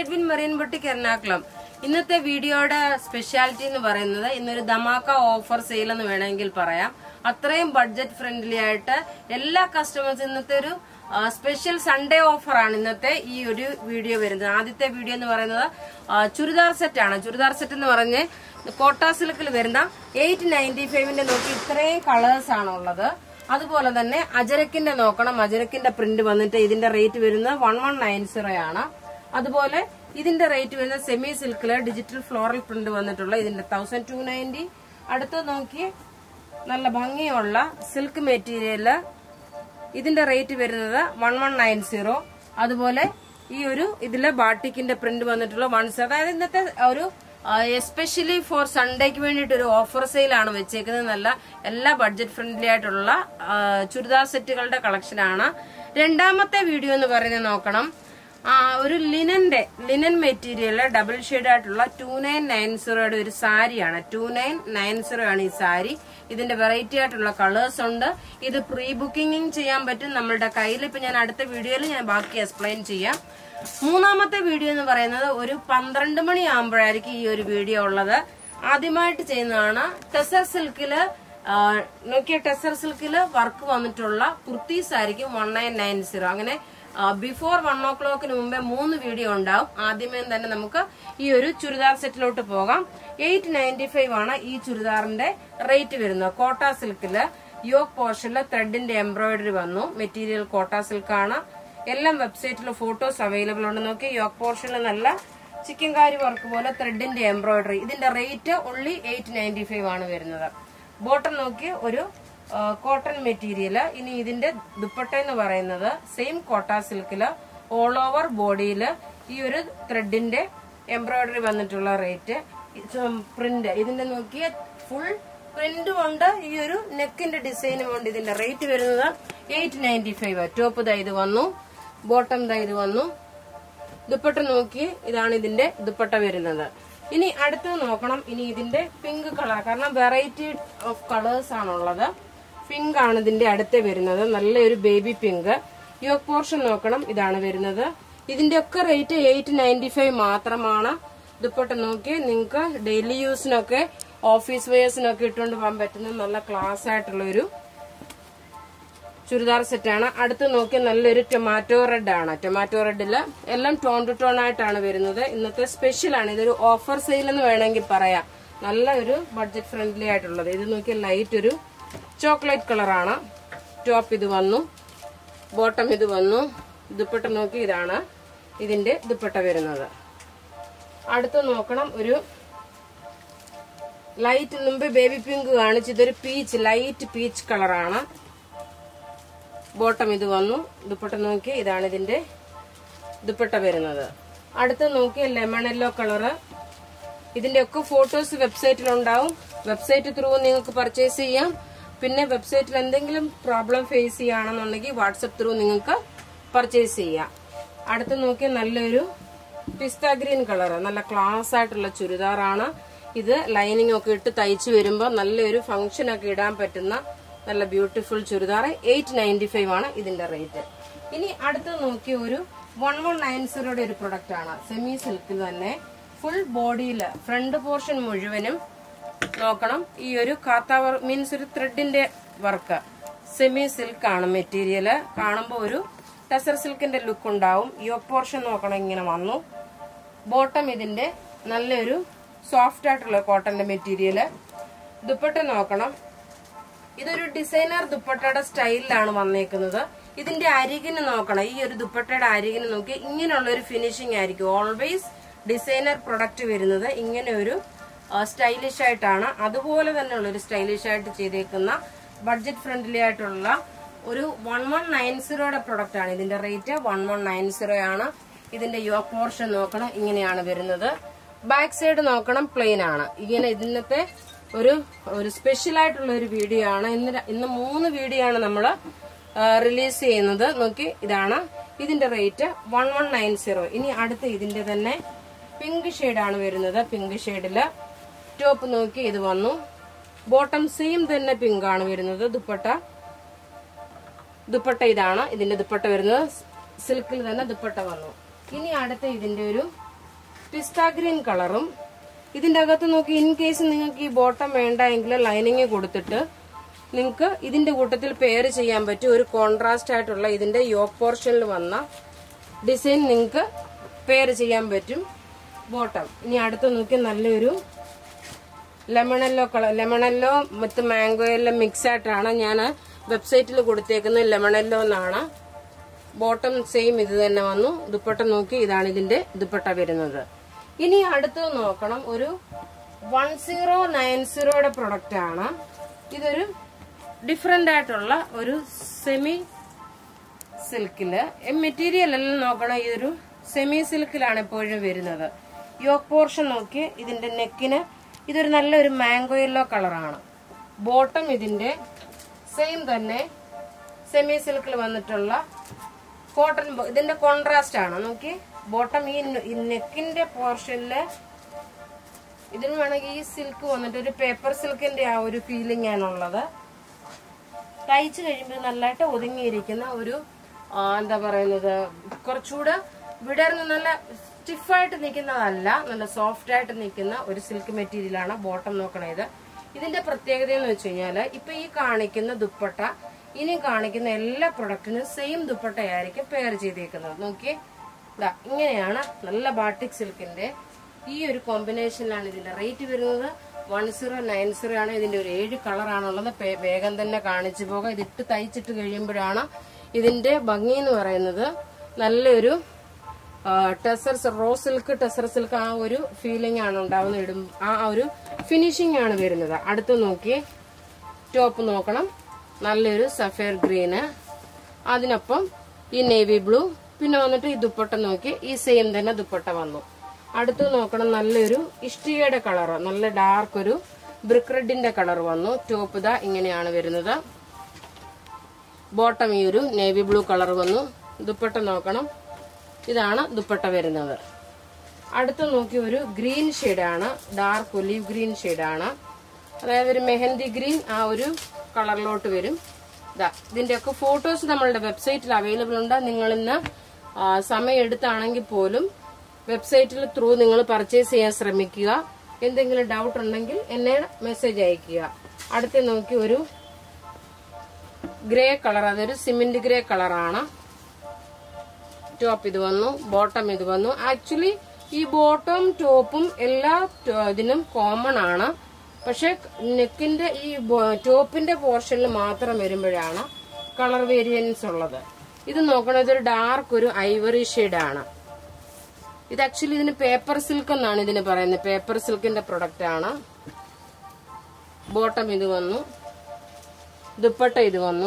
Edwin marine boutique Ernakulam ഇന്നത്തെ വീഡിയോയുടെ speciality എന്ന് പറയുന്നത് ഇന്നൊരു ധമാക്ക ഓഫർ സെയിൽ എന്ന് വേണമെങ്കിൽ പറയാം അത്രയും ബഡ്ജറ്റ് ഫ്രണ്ട്ലി ആയിട്ട് എല്ലാ കസ്റ്റമേഴ്സ് ഇന്നത്തെ ഒരു സ്പെഷ്യൽ സൺഡേ ഓഫർ ആണ് ഇന്നത്തെ ഈ ഒരു വീഡിയോ വരുന്നത് ആദ്യത്തെ വീഡിയോ എന്ന് പറയുന്നത് ആ, ചുരിദാർ സെറ്റ് ആണ് ചുരിദാർ സെറ്റ് എന്ന് പറഞ്ഞ് കോട്ട സിൽക്കിൽ വരുന്ന എയ്റ്റ് നയൻറ്റി ഫൈവിന്റെ നോക്കി ഇത്രയും കളേഴ്സ് ആണ് ഉള്ളത് അതുപോലെ തന്നെ അജരക്കിന്റെ നോക്കണം അജരക്കിന്റെ പ്രിന്റ് വന്നിട്ട് ഇതിന്റെ റേറ്റ് വരുന്നത് വൺ വൺ നയൻ സീറോ ആണ് അതുപോലെ ഇതിന്റെ റേറ്റ് വരുന്നത് സെമി സിൽക്കില് ഡിജിറ്റൽ ഫ്ലോറൽ പ്രിന്റ് വന്നിട്ടുള്ള ഇതിന്റെ തൗസൻഡ് ടു നയൻറ്റി അടുത്ത് നോക്കി നല്ല ഭംഗിയുള്ള സിൽക്ക് മെറ്റീരിയല് ഇതിന്റെ റേറ്റ് വരുന്നത് വൺ വൺ നയൻ സീറോ അതുപോലെ ഈ ഒരു ഇതിലെ ബാട്ടിക്കിന്റെ പ്രിന്റ് വന്നിട്ടുള്ള വൺ അതായത് ഇന്നത്തെ ഒരു എസ്പെഷ്യലി ഫോർ സൺഡേക്ക് വേണ്ടിയിട്ട് ഒരു ഓഫർ സെയിലാണ് വെച്ചേക്കുന്നത് നല്ല എല്ലാ ബഡ്ജറ്റ് ഫ്രണ്ട്ലി ആയിട്ടുള്ള ആ, ചുരിദാർ സെറ്റുകളുടെ കളക്ഷനാണ് രണ്ടാമത്തെ വീഡിയോ എന്ന് പറയുന്നത് നോക്കണം ആ, ഒരു ലിനന്റെ ലിനൻ മെറ്റീരിയല് ഡബിൾ ഷെയ്ഡ് ആയിട്ടുള്ള ടു നയൻ നയൻ സീറോയുടെ ഒരു സാരിയാണ് ടു നയൻ നയൻ സീറോ ആണ് ഈ സാരി ഇതിന്റെ വെറൈറ്റി ആയിട്ടുള്ള കളേഴ്സ് ഉണ്ട് ഇത് പ്രീ ബുക്കിംഗ് ചെയ്യാൻ പറ്റും നമ്മളുടെ കയ്യിൽ ഇപ്പൊ ഞാൻ അടുത്ത വീഡിയോയിൽ ഞാൻ ബാക്കി എക്സ്പ്ലെയിൻ ചെയ്യാം മൂന്നാമത്തെ വീഡിയോ എന്ന് പറയുന്നത് ഒരു പന്ത്രണ്ട് മണി ആകുമ്പോഴായിരിക്കും ഈ ഒരു വീഡിയോ ഉള്ളത് ആദ്യമായിട്ട് ചെയ്യുന്നതാണ് ടെസർ സിൽക്കില് ആ, നോക്കിയ ടെസർ സിൽക്കില് വർക്ക് വന്നിട്ടുള്ള കുർത്തീസ് ആയിരിക്കും വൺ നയൻ നയൻ സീറോ അങ്ങനെ ബിഫോർ വൺ ഓ ക്ലോക്കിന് മുമ്പേ മൂന്ന് വീഡിയോ ഉണ്ടാവും ആദ്യമേ തന്നെ നമുക്ക് ഈ ഒരു ചുരിദാർ സെറ്റിലോട്ട് പോകാം എയ്റ്റ് നയൻറ്റി ഫൈവ് ആണ് ഈ ചുരിദാറിന്റെ റേറ്റ് വരുന്നത് കോട്ട സിൽക്കില് യോക്ക് പോർഷനില് ത്രെഡിന്റെ എംബ്രോയിഡറി വന്നു മെറ്റീരിയൽ കോട്ട സിൽക്കാണ് എല്ലാം വെബ്സൈറ്റിൽ ഫോട്ടോസ് അവൈലബിൾ ഉണ്ട് നോക്കി യോക്ക് പോർഷനിൽ നല്ല ചിക്കൻ കാരി വർക്ക് പോലെ ത്രെഡിന്റെ എംബ്രോയിഡറി ഇതിന്റെ rate only eight ninety five ആണ് വരുന്നത് ബോട്ടം നോക്കി ഒരു കോട്ടൺ മെറ്റീരിയൽ ഇനി ഇതിന്റെ ദുപ്പട്ട എന്ന് പറയുന്നത് സെയിം കോട്ട സിൽക്കില് ഓൾ ഓവർ ബോഡിയിൽ ഈ ഒരു ത്രെഡിന്റെ എംബ്രോയിഡറി വന്നിട്ടുള്ള റേറ്റ് പ്രിന്റ് ഇതിന്റെ നോക്കിയ ഫുൾ പ്രിന്റും ഉണ്ട് ഈ ഒരു നെക്കിന്റെ ഡിസൈനും ഉണ്ട് ഇതിന്റെ റേറ്റ് വരുന്നത് എയ്റ്റ് നയൻറ്റി ഫൈവ് ടോപ്പ് ദാ ഇത് വന്നു ബോട്ടം ദാ ഇത് വന്നു ദുപ്പട്ട നോക്കി ഇതാണ് ഇതിന്റെ ദുപ്പട്ട വരുന്നത് ഇനി അടുത്തത് നോക്കണം ഇനി ഇതിന്റെ പിങ്ക് കളർ കാരണം വെറൈറ്റി ഓഫ് കളേഴ്സ് ആണുള്ളത് പിങ്ക് ആണ് ഇതിന്റെ അടുത്ത് വരുന്നത് നല്ലൊരു ബേബി പിങ്ക് യോക്ക് പോർഷൻ നോക്കണം ഇതാണ് വരുന്നത് ഇതിന്റെ ഒക്കെ റേറ്റ് എയ്റ്റ് നയൻറ്റി ഫൈവ് മാത്രമാണ് ദുപ്പട്ട നോക്കി നിങ്ങൾക്ക് ഡെയിലി യൂസിനൊക്കെ ഓഫീസ് വെയേഴ്സിനൊക്കെ ഇട്ടുകൊണ്ട് പോകാൻ പറ്റുന്ന നല്ല ക്ലാസ് ആയിട്ടുള്ള ഒരു ചുരിദാർ സെറ്റാണ് അടുത്ത് നോക്കി നല്ലൊരു ടൊമാറ്റോ റെഡ് ആണ് ടൊമാറ്റോ റെഡില് എല്ലാം ടോൺ ടു ടോൺ ആയിട്ടാണ് വരുന്നത് ഇന്നത്തെ സ്പെഷ്യൽ ആണ് ഇതൊരു ഓഫർ സെയിൽ എന്ന് വേണമെങ്കിൽ പറയാം നല്ല ഒരു ബഡ്ജറ്റ് ഫ്രണ്ട്ലി ആയിട്ടുള്ളത് ഇത് നോക്കി ലൈറ്റ് ഒരു ചോക്ലേറ്റ് കളറാണ് ടോപ്പ് ഇത് വന്നു ബോട്ടം ഇത് വന്നു ദുപ്പട്ട നോക്കി ഇതാണ് ഇതിന്റെ ദുപ്പട്ട വരുന്നത് അടുത്ത് നോക്കണം ഒരു ലൈറ്റ് മുമ്പ് ബേബി പിങ്ക് കാണിച്ച് ഇതൊരു പീച്ച് ലൈറ്റ് പീച്ച് കളറാണ് ബോട്ടം ഇത് വന്നു ദുപ്പട്ട നോക്കി ഇതാണ് ഇതിന്റെ ദുപ്പട്ട വരുന്നത് അടുത്ത് നോക്കി ലെമൺ യെല്ലോ കളറ് ഇതിന്റെ ഒക്കെ ഫോട്ടോസ് വെബ്സൈറ്റിൽ ഉണ്ടാവും വെബ്സൈറ്റ് ത്രൂ നിങ്ങൾക്ക് പർച്ചേസ് ചെയ്യാം പിന്നെ വെബ്സൈറ്റിൽ എന്തെങ്കിലും പ്രോബ്ലം ഫേസ് ചെയ്യുകയാണെന്നുണ്ടെങ്കിൽ വാട്സപ്പ് ത്രൂ നിങ്ങൾക്ക് പർച്ചേസ് ചെയ്യാം അടുത്ത് നോക്കി നല്ലൊരു പിസ്ത ഗ്രീൻ കളർ നല്ല ക്ലാസ് ആയിട്ടുള്ള ചുരിദാറാണ് ഇത് ലൈനിങ് ഒക്കെ ഇട്ട് തയ്ച്ചു വരുമ്പോൾ നല്ലൊരു ഫംഗ്ഷൻ ഒക്കെ ഇടാൻ പറ്റുന്ന നല്ല beautiful churidar eight ninety five ആണ് ഇതിന്റെ റേറ്റ് ഇനി അടുത്ത് നോക്കി ഒരു വൺ വൺ നയൻ സീറോയുടെ ഒരു പ്രൊഡക്റ്റ് ആണ് സെമി സിൽക്കിൽ തന്നെ ഫുൾ ബോഡിയിൽ ഫ്രണ്ട് പോർഷൻ മുഴുവനും നോക്കണം ഈ ഒരു കാത്താവർ മീൻസ് ഒരു ത്രെഡിന്റെ വർക്ക് സെമി സിൽക്ക് ആണ് മെറ്റീരിയൽ കാണുമ്പോൾ ഒരു ടെസർ സിൽക്കിന്റെ ലുക്ക് ഉണ്ടാവും യോ പോർഷൻ നോക്കണം ഇങ്ങനെ വന്നു ബോട്ടം ഇതിന്റെ നല്ലൊരു സോഫ്റ്റ് ആയിട്ടുള്ള കോട്ടന്റെ മെറ്റീരിയൽ ദുപ്പട്ട നോക്കണം ഇതൊരു ഡിസൈനർ ദുപ്പട്ടയുടെ സ്റ്റൈലിലാണ് വന്നേക്കുന്നത് ഇതിന്റെ അരികിന് നോക്കണം ഈ ഒരു ദുപ്പട്ടയുടെ അരികിന് നോക്കി ഇങ്ങനെയുള്ള ഒരു ഫിനിഷിംഗ് ആയിരിക്കും ഓൾവേസ് ഡിസൈനർ പ്രൊഡക്റ്റ് വരുന്നത് ഇങ്ങനെ ഒരു സ്റ്റൈലിഷ് ആയിട്ടാണ് അതുപോലെ തന്നെയുള്ള ഒരു സ്റ്റൈലിഷ് ആയിട്ട് ചെയ്തേക്കുന്ന ബഡ്ജറ്റ് ഫ്രണ്ട്ലി ആയിട്ടുള്ള ഒരു വൺ വൺ നയൻ സീറോയുടെ പ്രൊഡക്റ്റ് ആണ് ഇതിന്റെ rate one one nine zero ആണ് ഇതിന്റെ യോ പോർഷൻ നോക്കണം ഇങ്ങനെയാണ് വരുന്നത് ബാക്ക് സൈഡ് നോക്കണം പ്ലെയിൻ ആണ് ഇങ്ങനെ ഇതിനത്തെ ഒരു ഒരു സ്പെഷ്യൽ ആയിട്ടുള്ള ഒരു വീഡിയോ ആണ് ഇന്ന് ര- ഇന്ന് മൂന്ന് വീഡിയോ ആണ് നമ്മൾ റിലീസ് ചെയ്യുന്നത് നോക്കി ഇതാണ് ഇതിന്റെ rate one one nine zero ഇനി അടുത്ത ഇതിന്റെ തന്നെ പിങ്ക് ആണ് വരുന്നത് പിങ്ക് ഷെയ്ഡില് ടോപ്പ് നോക്കി ഇത് വന്നു ബോട്ടം സെയിം തന്നെ പിങ്ക് ആണ് വരുന്നത് ദുപ്പട്ട ദുപ്പട്ട ഇതാണ് ഇതിന്റെ ദുപ്പട്ട വരുന്നത് സിൽക്കിൽ തന്നെ ദുപ്പട്ട വന്നു ഇനി അടുത്ത ഇതിന്റെ ഒരു പിസ്ത ഗ്രീൻ കളറും ഇതിന്റെ അകത്ത് നോക്കി ഇൻ കേസ് നിങ്ങൾക്ക് ഈ ബോട്ടം വേണ്ട എങ്കിൽ ലൈനിങ് കൊടുത്തിട്ട് നിങ്ങൾക്ക് ഇതിന്റെ കൂട്ടത്തിൽ പെയർ ചെയ്യാൻ പറ്റും ഒരു കോൺട്രാസ്റ്റ് ആയിട്ടുള്ള ഇതിന്റെ യോക്ക് പോർഷനിൽ വന്ന ഡിസൈൻ നിങ്ങൾക്ക് പെയർ ചെയ്യാൻ പറ്റും ബോട്ടം ഇനി അടുത്ത് നോക്കി നല്ലൊരു lemon yellow colour lemon yellow with mango എല്ലാം മിക്സ് ആയിട്ടാണ് ഞാൻ വെബ്സൈറ്റിൽ കൊടുത്തേക്കുന്നത് ലെമണല്ലോ എന്നാണ് ബോട്ടം സെയിം ഇത് തന്നെ വന്നു ദുപ്പട്ട നോക്കി ഇതാണ് ഇതിന്റെ ദുപ്പട്ട വരുന്നത് ഇനി അടുത്ത് നോക്കണം ഒരു വൺ സീറോ നയൻ സീറോയുടെ പ്രൊഡക്റ്റ് ആണ് ഇതൊരു ഡിഫറെന്റ് ആയിട്ടുള്ള ഒരു സെമി സിൽക്കില് മെറ്റീരിയൽ എല്ലാം നോക്കണം ഇതൊരു സെമി സിൽക്കിലാണ് എപ്പോഴും വരുന്നത് യോക്ക് പോർഷൻ നോക്കി ഇതിന്റെ നെക്കിന് ഇതൊരു നല്ലൊരു മാംഗോ യെല്ലോ കളറാണ് ബോട്ടം ഇതിന്റെ സെയിം തന്നെ സെമി സിൽക്കിൽ വന്നിട്ടുള്ള കോട്ടൺ ഇതിന്റെ കോൺട്രാസ്റ്റ് ആണ് നോക്കി ബോട്ടം ഈ നെക്കിന്റെ പോർഷനില് ഇതിന് വേണമെങ്കിൽ ഈ സിൽക്ക് വന്നിട്ട് ഒരു പേപ്പർ സിൽക്കിന്റെ ആ ഒരു ഫീലിംഗ് ആണുള്ളത് തയ്ച്ചു കഴിയുമ്പോൾ നല്ലതായിട്ട് ഒതുങ്ങിയിരിക്കുന്ന ഒരു ആ, എന്താ പറയുന്നത് കുറച്ചുകൂടെ വിടർന്ന് നല്ല സ്റ്റിഫായിട്ട് നിൽക്കുന്നതല്ല നല്ല സോഫ്റ്റ് ആയിട്ട് നിൽക്കുന്ന ഒരു സിൽക്ക് മെറ്റീരിയലാണ് ബോട്ടം നോക്കണത് ഇതിന്റെ പ്രത്യേകത എന്ന് വെച്ച് കഴിഞ്ഞാൽ ഇപ്പൊ ഈ കാണിക്കുന്ന ദുപ്പട്ട ഇനി കാണിക്കുന്ന എല്ലാ പ്രൊഡക്റ്റിനും സെയിം ദുപ്പട്ടയായിരിക്കും പെയർ ചെയ്തേക്കുന്നത് നോക്കിയേ ഇതാ ഇങ്ങനെയാണ് നല്ല ബാട്ടിക് സിൽക്കിന്റെ ഈ ഒരു കോമ്പിനേഷനിലാണ് ഇതിന്റെ റേറ്റ് വരുന്നത് വൺ സീറോ നയൻ സീറോ ആണ് ഇതിന്റെ ഒരു ഏഴ് കളറാണുള്ളത് പേ- വേഗം തന്നെ കാണിച്ചു പോകാം ഇതിട്ട് തയ്ച്ചിട്ട് കഴിയുമ്പോഴാണ് ഇതിന്റെ ഭംഗി എന്ന് പറയുന്നത് നല്ലൊരു tussar raw silk tussar silk ആ ഒരു ഫീലിംഗ് ആണ് ഉണ്ടാവുന്ന ഇടും ആ ഒരു ഫിനിഷിംഗ് ആണ് വരുന്നത് അടുത്ത് നോക്കി ടോപ്പ് നോക്കണം നല്ലൊരു സഫയർ ഗ്രീന് അതിനൊപ്പം ഈ നേവി ബ്ലൂ പിന്നെ വന്നിട്ട് ഈ ദുപ്പട്ട നോക്കി ഈ സെയിം തന്നെ ദുപ്പട്ട വന്നു അടുത്ത് നോക്കണം നല്ലൊരു ഇഷ്ടികയുടെ കളർ നല്ല ഡാർക്ക് ഒരു ബ്രിക്ക് റെഡിന്റെ കളർ വന്നു ടോപ്പ് ഇതാ ഇങ്ങനെയാണ് വരുന്നത് ബോട്ടം ഈ ഒരു നേവി ബ്ലൂ കളർ വന്നു ദുപ്പട്ട നോക്കണം ഇതാണ് ദുപ്പട്ട വരുന്നത് അടുത്ത് നോക്കി ഒരു ഗ്രീൻ ഷെയ്ഡാണ് ഡാർക്ക് ഒലീവ് ഗ്രീൻ ഷെയ്ഡാണ് അതായത് ഒരു മെഹന്തി ഗ്രീൻ ആ ഒരു കളറിലോട്ട് വരും ഇതാ ഇതിന്റെയൊക്കെ ഫോട്ടോസ് നമ്മളുടെ വെബ്സൈറ്റിൽ അവൈലബിൾ ഉണ്ട് നിങ്ങൾ ഇന്ന് ആ, സമയം എടുത്താണെങ്കിൽ പോലും വെബ്സൈറ്റിൽ ത്രൂ നിങ്ങൾ പർച്ചേസ് ചെയ്യാൻ ശ്രമിക്കുക എന്തെങ്കിലും ഡൗട്ട് ഉണ്ടെങ്കിൽ എന്നെ മെസ്സേജ് അയക്കുക അടുത്ത് നോക്കി ഒരു ഗ്രേ കളർ അതൊരു സിമെന്റ് ഗ്രേ കളറാണ് ടോപ്പ് ഇത് വന്നു ബോട്ടം ഇത് വന്നു ആക്ച്വലി ഈ ബോട്ടം ടോപ്പും എല്ലാ ടോ- ഇതിനും കോമൺ ആണ് പക്ഷെ നെക്കിന്റെ ഈ ബോ- ടോപ്പിന്റെ പോർഷനിൽ മാത്രം വരുമ്പോഴാണ് കളർ വേരിയൻസ് ഉള്ളത് ഇത് നോക്കണം ഇതൊരു ഡാർക്ക് ഒരു ഐവറി ആണ് ഇത് ആക്ച്വലി ഇതിന് പേപ്പർ സിൽക്ക് എന്നാണ് ഇതിന് പറയുന്നത് പേപ്പർ സിൽക്കിന്റെ പ്രൊഡക്റ്റ് ആണ് ബോട്ടം ഇത് വന്നു ദുപ്പട്ട ഇത് വന്നു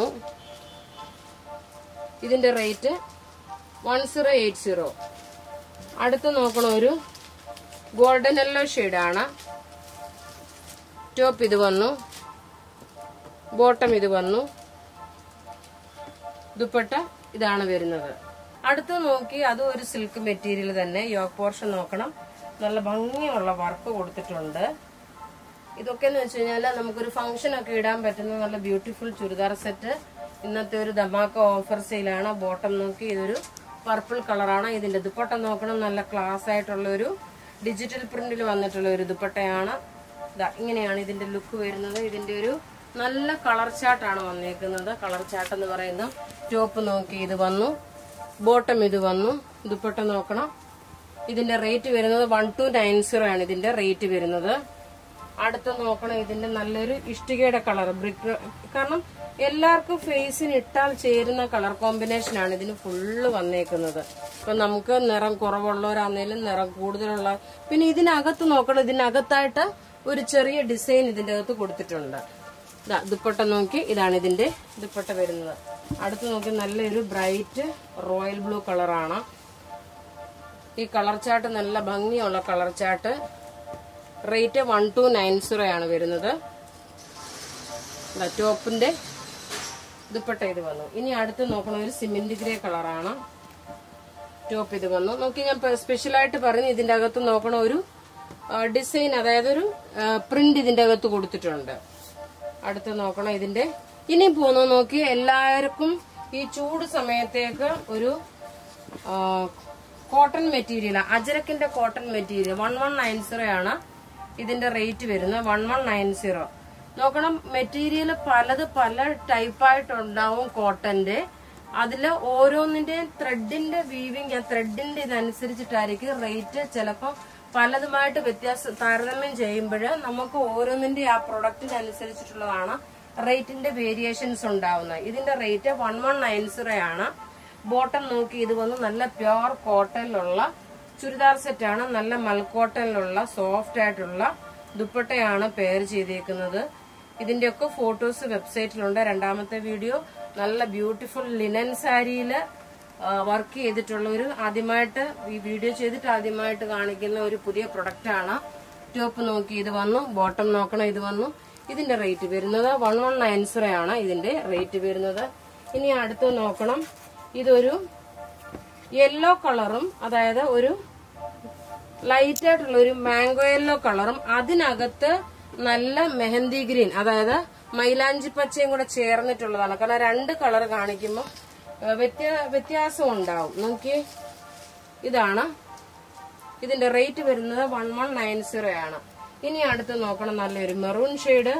ഇതിന്റെ rate one zero eight zero അടുത്ത് നോക്കണ ഒരു ഗോൾഡൻ യെല്ലോ ഷെയ്ഡാണ് ടോപ്പ് ഇത് വന്നു ബോട്ടം ഇത് വന്നു ദുപ്പട്ട ഇതാണ് വരുന്നത് അടുത്ത് നോക്കി അതും ഒരു സിൽക്ക് മെറ്റീരിയൽ തന്നെ യോക്ക് പോർഷൻ നോക്കണം നല്ല ഭംഗിയുള്ള വർക്ക് കൊടുത്തിട്ടുണ്ട് ഇതൊക്കെ എന്ന് വെച്ച് കഴിഞ്ഞാൽ നമുക്കൊരു ഫംഗ്ഷൻ ഒക്കെ ഇടാൻ പറ്റുന്ന നല്ല ബ്യൂട്ടിഫുൾ ചുരിദാർ സെറ്റ് ഇന്നത്തെ ഒരു ധമാക്ക ഓഫർ സെയിലാണ് ബോട്ടം നോക്കി ഇതൊരു പർപ്പിൾ കളറാണ് ഇതിന്റെ ദുപ്പട്ട നോക്കണം നല്ല ക്ലാസ് ആയിട്ടുള്ള ഒരു ഡിജിറ്റൽ പ്രിന്റിൽ വന്നിട്ടുള്ള ഒരു ദുപ്പട്ടയാണ് ദാ ഇങ്ങനെയാണ് ഇതിന്റെ ലുക്ക് വരുന്നത് ഇതിന്റെ ഒരു നല്ല കളർ ചാർട്ടാണ് വന്നേക്കുന്നത് കളർ ചാർട്ട് എന്ന് പറയുന്നത് ടോപ്പ് നോക്കി ഇത് വന്നു ബോട്ടം ഇത് വന്നു ദുപ്പട്ട നോക്കണം ഇതിന്റെ റേറ്റ് വരുന്നത് വൺ ടു നയൻ സീറോ ആണ് ഇതിന്റെ റേറ്റ് വരുന്നത് അടുത്ത് നോക്കണം ഇതിന്റെ നല്ലൊരു ഇഷ്ടികയുടെ കളർ ബ്രിക്ക് കാരണം എല്ലാവർക്കും ഫേസിന് ഇട്ടാൽ ചേരുന്ന കളർ കോമ്പിനേഷൻ ആണ് ഇതിന് ഫുള്ള് വന്നേക്കുന്നത് ഇപ്പൊ നമുക്ക് നിറം കുറവുള്ളവരാന്നേലും നിറം കൂടുതലുള്ള പിന്നെ ഇതിനകത്ത് നോക്കണം ഇതിനകത്തായിട്ട് ഒരു ചെറിയ ഡിസൈൻ ഇതിന്റെ അകത്ത് കൊടുത്തിട്ടുണ്ട് ദാ ദുപ്പട്ട നോക്കി ഇതാണ് ഇതിന്റെ ദുപ്പട്ട വരുന്നത് അടുത്ത് നോക്കി നല്ലൊരു ബ്രൈറ്റ് റോയൽ ബ്ലൂ കളറാണ് ഈ കളർ ചാർട്ട് നല്ല ഭംഗിയുള്ള colour chart rate one two nine zero ആണ് വരുന്നത് ദാ ടോപ്പിന്റെ ദുപ്പട്ട ഇത് വന്നു ഇനി അടുത്ത് നോക്കണ ഒരു സിമെന്റ് ഗ്രേ കളറാണ് ടോപ്പ് ഇത് വന്നു നോക്കി ഞാൻ സ്പെഷ്യലായിട്ട് പറഞ്ഞു ഇതിന്റെ അകത്ത് നോക്കണ ഒരു ഡിസൈൻ അതായത് ഒരു പ്രിന്റ് ഇതിന്റെ അകത്ത് കൊടുത്തിട്ടുണ്ട് അടുത്ത് നോക്കണം ഇതിന്റെ ഇനി പോന്നു നോക്കി എല്ലാവർക്കും ഈ ചൂട് സമയത്തേക്ക് ഒരു ആ, കോട്ടൺ മെറ്റീരിയൽ അജരക്കിന്റെ cotton material one one nine zero ആണ് ഇതിന്റെ റേറ്റ് വരുന്നത് വൺ വൺ നയൻ സീറോ നോക്കണം മെറ്റീരിയൽ പലത് പല ടൈപ്പായിട്ടുണ്ടാവും കോട്ടന്റെ അതില് ഓരോന്നിന്റെ ത്രെഡിന്റെ വീവിങ് ത്രെഡിന്റെ ഇതനുസരിച്ചിട്ടായിരിക്കും റേറ്റ് ചിലപ്പോൾ പലതുമായിട്ട് വ്യത്യാസം താരതമ്യം ചെയ്യുമ്പോൾ നമുക്ക് ഓരോന്നിന്റെ ആ പ്രൊഡക്റ്റിന് അനുസരിച്ചിട്ടുള്ളതാണ് റേറ്റിന്റെ വേരിയേഷൻസ് ഉണ്ടാവുന്നത് ഇതിന്റെ rate one one nine zero ആണ് ബോട്ടം നോക്കി ഇത് വന്ന് നല്ല പ്യുവർ കോട്ടണിലുള്ള ചുരിദാർ സെറ്റാണ് നല്ല മൽക്കോട്ടണിലുള്ള സോഫ്റ്റ് ആയിട്ടുള്ള ദുപ്പട്ടയാണ് പെയർ ചെയ്തേക്കുന്നത് ഇതിന്റെയൊക്കെ ഫോട്ടോസ് വെബ്സൈറ്റിലുണ്ട് രണ്ടാമത്തെ വീഡിയോ നല്ല ബ്യൂട്ടിഫുൾ ലിനൻ സാരിയിൽ വർക്ക് ചെയ്തിട്ടുള്ള ഒരു ആദ്യമായിട്ട് ഈ വീഡിയോ ചെയ്തിട്ട് ആദ്യമായിട്ട് കാണിക്കുന്ന ഒരു പുതിയ പ്രൊഡക്റ്റ് ആണ് ടോപ്പ് നോക്കി ഇത് വന്നു ബോട്ടം നോക്കണം ഇത് വന്നു ഇതിന്റെ റേറ്റ് വരുന്നത് വൺ വൺ നയൻ സീറോ ആണ് ഇതിന്റെ റേറ്റ് വരുന്നത് ഇനി അടുത്ത് നോക്കണം ഇതൊരു യെല്ലോ കളറും അതായത് ഒരു ലൈറ്റ് ആയിട്ടുള്ള ഒരു മാംഗോ യെല്ലോ കളറും അതിനകത്ത് നല്ല മെഹന്തി ഗ്രീൻ അതായത് മൈലാഞ്ചി പച്ചയും കൂടെ ചേർന്നിട്ടുള്ളതാണ് കാരണം രണ്ട് കളർ കാണിക്കുമ്പോൾ വ്യത്യാ- വ്യത്യാസം ഉണ്ടാവും നോക്കി ഇതാണ് ഇതിന്റെ റേറ്റ് വരുന്നത് വൺ വൺ നയൻ സീറോ ആണ് ഇനി അടുത്ത് നോക്കണം നല്ലൊരു മെറൂൺ ഷെയ്ഡ്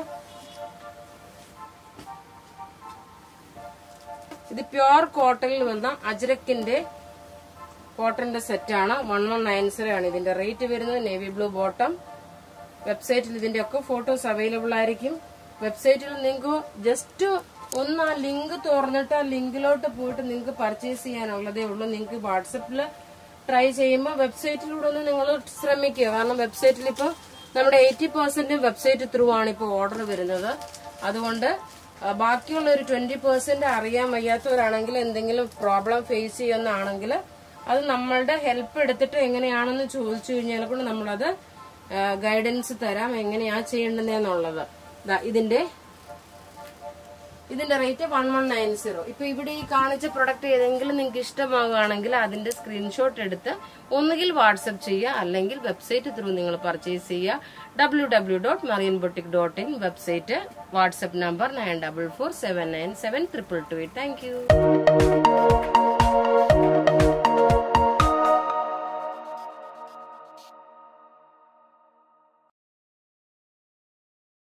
ഇത് പ്യുവർ കോട്ടണിൽ വന്ന അജ്രക്കിന്റെ കോട്ടന്റെ സെറ്റാണ് വൺ വൺ നയൻ സീറോ ആണ് ഇതിന്റെ റേറ്റ് വരുന്നത് നേവി ബ്ലൂ ബോട്ടം വെബ്സൈറ്റിൽ ഇതിന്റെ ഒക്കെ ഫോട്ടോസ് അവൈലബിൾ ആയിരിക്കും വെബ്സൈറ്റിൽ നിങ്ങൾക്ക് ജസ്റ്റ് ഒന്ന് ആ ലിങ്ക് തുറന്നിട്ട് ആ ലിങ്കിലോട്ട് പോയിട്ട് നിങ്ങൾക്ക് പർച്ചേസ് ചെയ്യാനുള്ളതേ ഉള്ളൂ നിങ്ങൾക്ക് വാട്സപ്പിൽ ട്രൈ ചെയ്യുമ്പോൾ വെബ്സൈറ്റിലൂടെ ഒന്ന് നിങ്ങൾ ശ്രമിക്കുക കാരണം വെബ്സൈറ്റിൽ ഇപ്പോൾ നമ്മുടെ എയ്റ്റി പെർസെന്റും വെബ്സൈറ്റ് ത്രൂ ആണ് ഇപ്പോൾ ഓർഡർ വരുന്നത് അതുകൊണ്ട് ആ, ബാക്കിയുള്ള ഒരു ട്വന്റി പെർസെന്റ് അറിയാൻ വയ്യാത്തവരാണെങ്കിൽ എന്തെങ്കിലും പ്രോബ്ലം ഫേസ് ചെയ്യുന്നതാണെങ്കിൽ അത് നമ്മളുടെ ഹെൽപ്പ് എടുത്തിട്ട് എങ്ങനെയാണെന്ന് ചോദിച്ചു കഴിഞ്ഞാൽ കൊണ്ട് നമ്മളത് ഗൈഡൻസ് തരാം എങ്ങനെയാ ചെയ്യേണ്ടതെന്നുള്ളത് ദാ ഇതിന്റെ ഇതിന്റെ rate one one nine zero ഇപ്പൊ ഇവിടെ ഈ കാണിച്ച പ്രൊഡക്റ്റ് ഏതെങ്കിലും നിങ്ങൾക്ക് ഇഷ്ടമാകുകയാണെങ്കിൽ അതിന്റെ സ്ക്രീൻഷോട്ട് എടുത്ത് ഒന്നുകിൽ വാട്സപ്പ് ചെയ്യുക അല്ലെങ്കിൽ വെബ്സൈറ്റ് ത്രൂ നിങ്ങൾ പർച്ചേസ് ചെയ്യുക W W dot Marian boutique dot in website WhatsApp number nine double four seven nine seven triple two eight thank U